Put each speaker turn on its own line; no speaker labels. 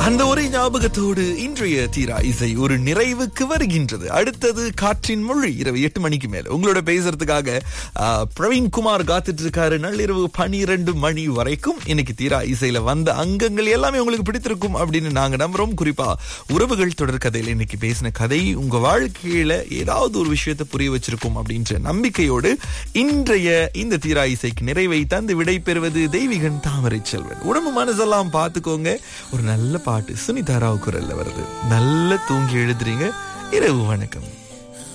அந்த ஒரே ஞாபகத்தோடு இன்றைய தீரா இசை ஒரு நிறைவுக்கு வருகின்றது அடுத்தது காற்றின் மொழி இரவு எட்டு மணிக்கு மேல உங்களோட பேசுறதுக்காக ஆ, பிரவீன் குமார் காத்துட்டு இருக்காரு நள்ளிரவு பனிரெண்டு மணி வரைக்கும் இன்னைக்கு தீரா இசையில வந்த அங்கங்கள் எல்லாமே உங்களுக்கு பிடித்திருக்கும் அப்படின்னு நாங்க நம்புறோம் குறிப்பா உறவுகள் தொடர் கதையில இன்னைக்கு பேசின கதை உங்க வாழ்க்கையில ஏதாவது ஒரு விஷயத்தை புரிய வச்சிருக்கும் அப்படின்ற நம்பிக்கையோடு இன்றைய இந்த தீரா இசைக்கு நிறைவை தந்து விடை பெறுவது தெய்வீகன் தாமரை செல்வன் உடம்பு மனசெல்லாம் பார்த்துக்கோங்க ஒரு நல்ல பாட்டு சுனிதாராவு குரல்ல வருது நல்ல தூங்கி எழுதுறீங்க இரவு வணக்கம்